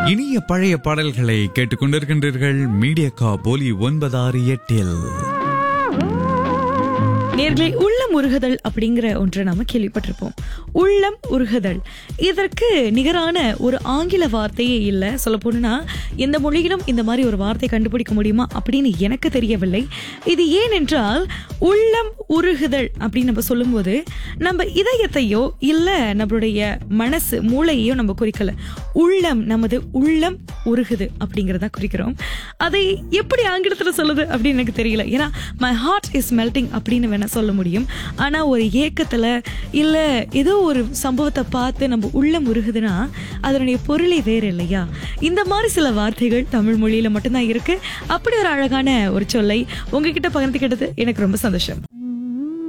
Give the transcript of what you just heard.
இனிய பழைய பாடல்களை கேட்டுக்கொண்டிருக்கின்றீர்கள் மீடியா போலி ஒன்பதாறு எட்டில் நேர்களே உள்ளம் உருகுதல் அப்படிங்கிற ஒன்றை நாம கேள்விப்பட்டிருப்போம் உள்ளம் உருகுதல் இதற்கு நிகரான ஒரு ஆங்கில வார்த்தையே இல்லை சொல்ல போனா எந்த மொழியிலும் இந்த மாதிரி ஒரு வார்த்தை கண்டுபிடிக்க முடியுமா அப்படின்னு எனக்கு தெரியவில்லை இது ஏனென்றால் உள்ளம் உருகுதல் அப்படின்னு நம்ம சொல்லும்போது நம்ம இதயத்தையோ இல்லை நம்மளுடைய மனசு மூளையோ நம்ம குறிக்கல உள்ளம் நமது உள்ளம் உருகுது அப்படிங்கிறத குறிக்கிறோம் அதை எப்படி ஆங்கிலத்தில் சொல்லுது அப்படின்னு எனக்கு தெரியல ஏன்னா மை ஹார்ட் இஸ் மெல்டிங் அப்படின்னு வேணா சொல்ல முடியும் ஆனா ஒரு ஏக்கத்துல இல்ல ஏதோ ஒரு சம்பவத்தை பார்த்து நம்ம உள்ளம் உருகுதுன்னா அதனுடைய பொருளே வேறு இல்லையா இந்த மாதிரி சில வார்த்தைகள் தமிழ் மொழியில மட்டும்தான் இருக்கு அப்படி ஒரு அழகான ஒரு சொல்லை உங்ககிட்ட பகிர்ந்துக்கிட்டது எனக்கு ரொம்ப சந்தோஷம்